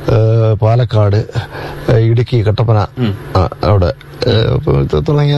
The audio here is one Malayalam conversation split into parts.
ഏഹ് പാലക്കാട് ഏഹ് ഇടുക്കി കട്ടപ്പന ആ, അവിടെ ഏഹ് അപ്പൊ ഇത് തുടങ്ങിയ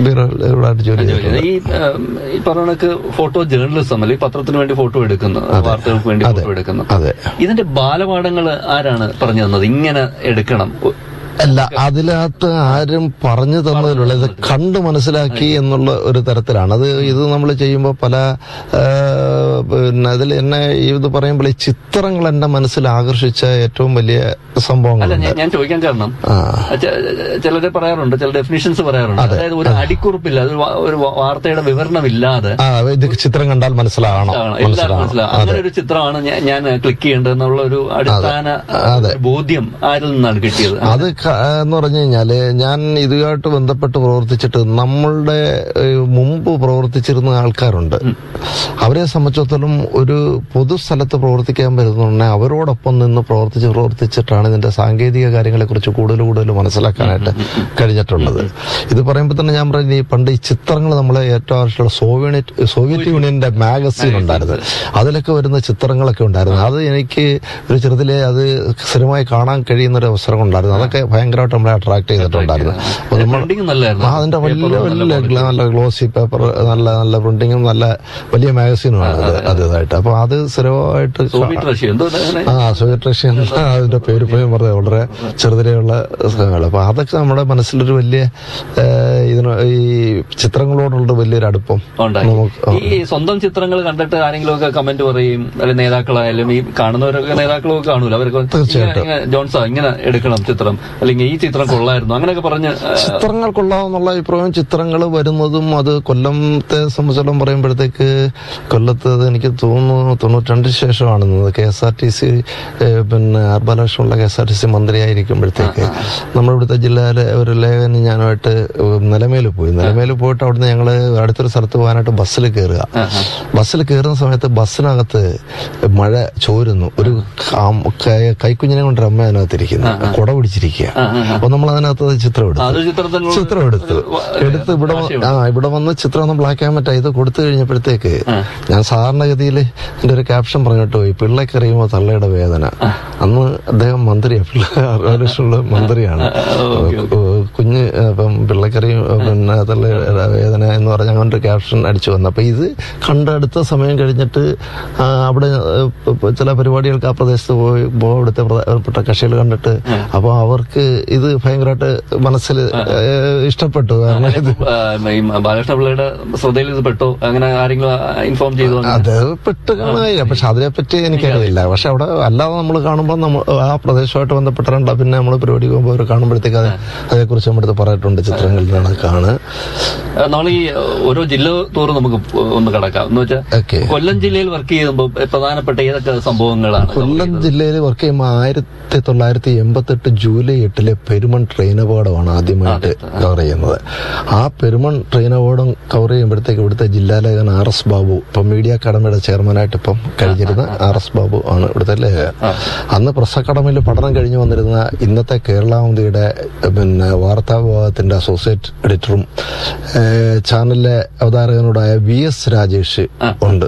ഇവിടെ ജോലി ചെയ്തിട്ടുണ്ട് ഈ ഉം, ഈ പറഞ്ഞ കണക്ക് ഫോട്ടോ ജേർണലിസം അല്ലെങ്കിൽ പത്രത്തിന് വേണ്ടി ഫോട്ടോ എടുക്കുന്നു വാർത്തകൾക്ക് വേണ്ടി ഫോട്ടോ എടുക്കുന്നു അതെ ഇതിന്റെ ബാലപാഠങ്ങൾ ആരാണ് പറഞ്ഞു തന്നത് ഇങ്ങനെ എടുക്കണം ഒ- അല്ല അതിനകത്ത് ആരും പറഞ്ഞു തന്നതിലുള്ള ഇത് കണ്ട് മനസ്സിലാക്കി എന്നുള്ള ഒരു തരത്തിലാണ് അത് ഇത് നമ്മൾ ചെയ്യുമ്പോൾ പല ആ, പിന്നെ അതിൽ എന്നെ ഇത് പറയുമ്പോൾ ഈ ചിത്രങ്ങൾ എന്റെ മനസ്സിൽ ആകർഷിച്ച ഏറ്റവും വലിയ അല്ല സംഭവങ്ങളുണ്ട് ഞാൻ- ഞാൻ ചോദിക്കാൻ കാരണം ആ ച- ചിലര് പറയാറുണ്ട് ചില ഡെഫിനിഷൻസ് പറയാറുണ്ട് അതായത് ഒരു അടിക്കുറിപ്പില്ല അത് വാ- ഒരു വാ- വാർത്തയുടെ വിവരണമില്ലാതെ ആ ഇത് ചിത്രം കണ്ടാൽ മനസ്സിലാകണം ആണ്. എല്ലാവർക്കും മനസ്സിലാകണം മനസ്സിലാവും അങ്ങനെ ഒരു ചിത്രമാണ് ഞാൻ- ഞാൻ ക്ലിക്ക് ചെയ്യേണ്ടത് എന്നുള്ള ഒരു അടിസ്ഥാന ഒരു ബോധ്യം ആരിൽ നിന്നാണ് കിട്ടിയത് അത് ക- എന്ന് പറഞ്ഞു കഴിഞ്ഞാല് ഞാൻ ഇതുമായിട്ട് ബന്ധപ്പെട്ട് പ്രവർത്തിച്ചിട്ട് നമ്മളുടെ ഏഹ്, മുമ്പ് പ്രവർത്തിച്ചിരുന്ന ആൾക്കാരുണ്ട് അവരെ സംബന്ധിച്ചിടത്തോളം ഒരു പൊതുസ്ഥലത്ത് പ്രവർത്തിക്കാൻ വരുന്നുണ്ടെ അവരോടൊപ്പം നിന്ന് പ്രവർത്തിച്ച് പ്രവർത്തിച്ചിട്ടാണ് ഇതിന്റെ സാങ്കേതിക കാര്യങ്ങളെ കുറിച്ച് കൂടുതൽ കൂടുതൽ മനസ്സിലാക്കാനായിട്ട് കഴിഞ്ഞിട്ടുള്ളത് ഇത് പറയുമ്പോൾ തന്നെ ഞാൻ പറഞ്ഞു ഈ പണ്ട് ഈ ചിത്രങ്ങൾ നമ്മളെ ഏറ്റവും ആവശ്യമുള്ള സോവിയറ്റ് സോവിയറ്റ് യൂണിയന്റെ മാഗസീൻ ഉണ്ടായിരുന്നു അതിലൊക്കെ വരുന്ന ചിത്രങ്ങളൊക്കെ ഉണ്ടായിരുന്നു അത് എനിക്ക് ഒരു ചെറുതിലെ അത് സ്ഥിരമായി കാണാൻ കഴിയുന്ന ഒരു അവസരം ഉണ്ടായിരുന്നു അതൊക്കെ ഭയങ്കരമായിട്ട് നമ്മളെ അട്രാക്ട് ചെയ്തിട്ടുണ്ടായിരുന്നു അപ്പൊ നമ്മൾ പ്രിന്റിംഗ് നല്ലായിരുന്നു ആ, അതിന്റെ വലിയ വലിയ ഗ്ല- നല്ല ഗ്ലോസി പേപ്പർ നല്ല നല്ല പ്രിന്റിങ്ങും നല്ല വലിയ മാഗസീനുമാണ് അത് അത് ഇതായിട്ട് അപ്പൊ അത് സ്ഥിരമായിട്ട് സോവിയറ്റ് റഷ്യ എന്തോ അങ്ങനെ ആ സോവിയറ്റ് റഷ്യ എന്ന അതിന്റെ പേര് പോയി പറഞ്ഞത് വളരെ ചെറുതിലെയുള്ള സ്ഥലങ്ങൾ അപ്പൊ അതൊക്കെ നമ്മുടെ മനസ്സിലൊരു വലിയ ഏഹ്, ഇതിന് ഈ ചിത്രങ്ങളോടുള്ള വലിയൊരു അടുപ്പം ഉണ്ടായി നമുക്ക് ഈ സ്വന്തം ചിത്രങ്ങൾ കണ്ടിട്ട് ആരെങ്കിലും ഒക്കെ കമന്റ് പറയും അല്ലെങ്കിൽ നേതാക്കളായാലും ഈ കാണുന്നവരൊക്കെ നേതാക്കളൊക്കെ കാണൂല അവർക്ക് തീർച്ചയായിട്ടും. ഇങ്ങനെ- ഇങ്ങനെ ജോൺസാ ഇങ്ങനെ എടുക്കണം ചിത്രം അല്ലെങ്കിൽ ഈ ചിത്രം കൊള്ളായിരുന്നു അങ്ങനെയൊക്കെ പറഞ്ഞ് ആ, ചിത്രങ്ങൾ കൊള്ളാമെന്നുള്ള അഭിപ്രായം ചിത്രങ്ങൾ വരുന്നതും അത് കൊല്ലത്തെ സംബന്ധിച്ചോളം പറയുമ്പോഴത്തേക്ക് കൊല്ലത്ത് അത് എനിക്ക് തോന്നുന്നു തൊണ്ണൂറ്റിരണ്ട് ശേഷമാണ് K S R T C പിന്നെ ആർ ബാലകൃഷ്ണനുള്ള K S R T C മന്ത്രിയായിരിക്കുമ്പോഴത്തേക്ക് നമ്മളിവിടുത്തെ ജില്ലയിലെ ഒരു ലേഖനം ഞാനുമായിട്ട് നിലമേൽ പോയി നിലമേൽ പോയിട്ട് അവിടുന്ന് ഞങ്ങള് അടുത്തൊരു സ്ഥലത്ത് പോകാനായിട്ട് ബസ്സിൽ കയറുക ബസ്സിൽ കയറുന്ന സമയത്ത് ബസ്സിനകത്ത് മഴ ചോരുന്നു ഒരു കാം- കൈ- കൈക്കുഞ്ഞിനെ കൊണ്ട് അമ്മ അതിനകത്തിരിക്കുന്നു കുട പിടിച്ചിരിക്കുക അപ്പൊ നമ്മൾ അതിനകത്ത് അത് ചിത്രം എടുത്തു അത് ചിത്രത്തിന് ചിത്രം എടുത്തു എടുത്ത് ഇവിടെ വ- ആ ഇവിടെ വന്ന് ചിത്രം ഒന്ന് ബ്ലാക്ക് ആൻഡ് വൈറ്റ് ഇത് കൊടുത്തു കഴിഞ്ഞപ്പോഴത്തേക്ക് ഞാൻ സാധാരണഗതിയിൽ എന്റെ ഒരു ക്യാപ്ഷൻ പറഞ്ഞിട്ട് പോയി പിള്ളേക്കറിയുമ്പോ തള്ളയുടെ വേദന അന്ന് അദ്ദേഹം മന്ത്രിയാണ് പിള്ള ആരോഗ്യമുള്ള മന്ത്രിയാണ് ഏഹ് കുഞ്ഞ് ഇപ്പം പിള്ളക്കറിയും പിന്നെ തള്ളയുടെ വേദന എന്ന് പറഞ്ഞ അങ്ങനെ ഒരു ക്യാപ്ഷൻ അടിച്ചു വന്നു അപ്പൊ ഇത് കണ്ടടുത്ത സമയം കഴിഞ്ഞിട്ട് ആ, അവിടെ ഏഹ്, പ- ചില പരിപാടികൾക്ക് ആ പ്രദേശത്ത് പോയി പോ- അവിടുത്തെ പ്രധാനപ്പെട്ട കക്ഷികൾ കണ്ടിട്ട് അപ്പൊ അവർക്ക് ഇത് ഭയങ്കരമായിട്ട് മനസ്സിൽ ഏഹ്, ഇഷ്ടപ്പെട്ടു കാരണം ഇത് ആ, ഈ ബാലകൃഷ്ണ പിള്ളയുടെ ശ്രദ്ധയിൽ ഇത് പെട്ടോ അങ്ങനെ ആരെങ്കിലും ഇൻഫോം ചെയ്തു അങ്ങനെ? അത് പെട്ട് കാണുകയില്ല പക്ഷെ അതിനെപ്പറ്റി എനിക്കറിയില്ല പക്ഷെ അവിടെ അല്ലാതെ നമ്മൾ കാണുമ്പോൾ നമ്മൾ ആ പ്രദേശമായിട്ട് ബന്ധപ്പെട്ടിട്ടുണ്ട് പിന്നെ നമ്മൾ പരിപാടി പോകുമ്പോൾ അവർ കാണുമ്പോഴത്തേക്ക് അത് അതേക്കുറിച്ച് നമ്മുടെ അടുത്ത് പറഞ്ഞിട്ടുണ്ട് ചിത്രങ്ങളിലാണ് കാണ് ആ, നമ്മൾ ഈ ഓരോ ജില്ല തോറും നമുക്ക് ഒന്ന് കടക്കാം എന്ന് വെച്ചാൽ ഓക്കെ കൊല്ലം ജില്ലയിൽ വർക്ക് ചെയ്യുമ്പോൾ പ്രധാനപ്പെട്ട ഏതൊക്കെ സംഭവങ്ങളാണ് കൊല്ലം ജില്ലയിൽ വർക്ക് ചെയ്യുമ്പോൾ ആയിരത്തി തൊള്ളായിരത്തി എൺപത്തെട്ട് ജൂലൈ എട്ടിലെ പെരുമൺ ട്രെയിൻ അപകടമാണ് ആദ്യമായിട്ട് കവർ ചെയ്യുന്നത് ആ പെരുമൺ ട്രെയിൻ അപകടം കവർ ചെയ്യുമ്പോഴത്തേക്ക് ഇവിടുത്തെ ജില്ലാലേഖൻ ആർ എസ് ബാബു ഇപ്പം മീഡിയ അക്കാദമിയുടെ ചെയർമാനായിട്ട് ഇപ്പം കഴിഞ്ഞിരുന്ന ആർ എസ് ബാബു ആണ് ഇവിടുത്തെ ലേഖകൻ അന്ന് പ്രസ് അക്കാദമിയിൽ പഠനം കഴിഞ്ഞു വന്നിരുന്ന ഇന്നത്തെ കേരളാവന്തിയുടെ പിന്നെ വാർത്താ വിഭാഗത്തിന്റെ അസോസിയേറ്റ് എഡിറ്ററും ഏഹ്, ചാനലിലെ അവതാരകനോടായ വി എസ് രാജേഷ് ഉണ്ട്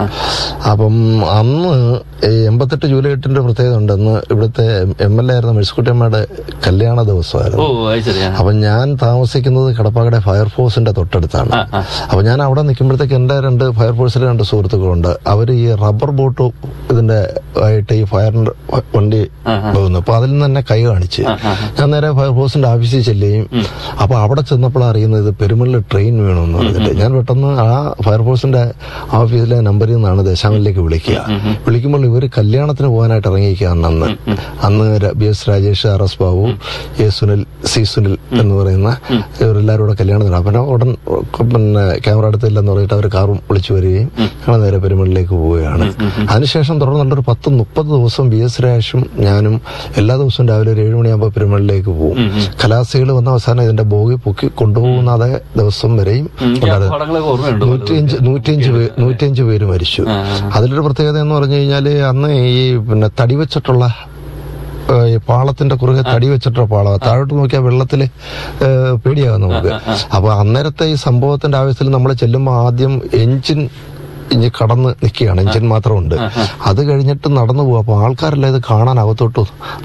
അപ്പം അന്ന് ഈ എൺപത്തെട്ട് ജൂലൈ എട്ടിന്റെ പ്രത്യേകത ഉണ്ട് അന്ന് ഇവിടുത്തെ എം എൽ എ ആയിരുന്ന മെഴ്സിക്കുട്ടിയമ്മയുടെ കല്യാണ ഓ ദിവസമായിരുന്നു അത് ശരിയാ അപ്പൊ ഞാൻ താമസിക്കുന്നത് കടപ്പാക്കടെ ഫയർഫോഴ്സിന്റെ തൊട്ടടുത്താണ് ആ, ആ. അപ്പൊ ഞാൻ അവിടെ നിൽക്കുമ്പോഴത്തേക്ക് എന്റെ രണ്ട് ഫയർഫോഴ്സിലെ രണ്ട് സുഹൃത്തുക്കളുണ്ട് അവർ ഈ റബ്ബർ ബോട്ട് ഇതിന്റെ ആയിട്ട് ഈ ഫയറിന്റെ വണ്ടി പോകുന്നു അപ്പൊ അതിൽ നിന്ന് തന്നെ കൈ കാണിച്ച് ഞാൻ നേരെ ഫയർഫോഴ്സിന്റെ ഓഫീസിൽ ചെല്ലുകയും അപ്പൊ അവിടെ ചെന്നപ്പോഴാണ് അറിയുന്നത് ഇത് പെരുമലിൽ ട്രെയിൻ വീണു എന്ന് പറഞ്ഞിട്ട് ഞാൻ പെട്ടെന്ന് ആ ഫയർഫോഴ്സിന്റെ ഓഫീസിലെ നമ്പറിൽ നിന്നാണ് ദേശാങ്ങളിലേക്ക് വിളിക്കുക വിളിക്കുമ്പോൾ ഇവർ കല്യാണത്തിന് പോകാനായിട്ട് ഇറങ്ങിയിരിക്കുകയാണ് അന്ന് അന്ന് ര- B S Rajesh R S Babu A Sunil C Sunil എന്ന് പറയുന്ന ഇവരെല്ലാവരും കൂടെ കല്യാണത്തിന് അപ്പം ഉടൻ പിന്നെ ക്യാമറ എടുത്തില്ലെന്ന് പറഞ്ഞിട്ട് അവർ കാറും വിളിച്ചു വരികയും ഞങ്ങൾ നേരെ പെരുമളിലേക്ക് പോവുകയാണ് അതിനുശേഷം തുടർന്നുള്ളൊരു പത്ത് മുപ്പത് ദിവസം ബി എസ് രാജേഷും ഞാനും എല്ലാ ദിവസവും രാവിലെ ഒരു ഏഴ് മണിയാകുമ്പോൾ പെരുമളിലേക്ക് പോകും കലാസികൾ വന്ന അവസാനം ഇതിന്റെ ബോഗി പൊക്കി കൊണ്ടുപോകുന്ന അതേ ദിവസം വരെയും ഉണ്ടായിരുന്നു പടങ്ങളൊക്കെ ഓർമ്മയുണ്ട് നൂറ്റിയഞ്ച് നൂറ്റിയഞ്ച് പേര് നൂറ്റിയഞ്ച് പേര് മരിച്ചു അതിലൊരു പ്രത്യേകത എന്ന് പറഞ്ഞു കഴിഞ്ഞാല് അന്ന് ഈ പിന്നെ തടി വെച്ചിട്ടുള്ള ഏഹ്, ഈ പാളത്തിന്റെ കുറുകെ തടി വെച്ചിട്ടുള്ള പാളം താഴോട്ട് നോക്കിയാൽ വെള്ളത്തില് ഏഹ്, പേടിയാകും നമുക്ക് അപ്പൊ അന്നേരത്തെ ഈ സംഭവത്തിന്റെ ആവശ്യത്തിൽ നമ്മൾ ചെല്ലുമ്പോൾ ആദ്യം എഞ്ചിൻ ഇനി കടന്ന് നിൽക്കുകയാണ് എഞ്ചിൻ മാത്രമുണ്ട് അത് കഴിഞ്ഞിട്ട് നടന്നു പോകും അപ്പൊ ആൾക്കാരെല്ലാം ഇത് കാണാൻ അകത്തോട്ട്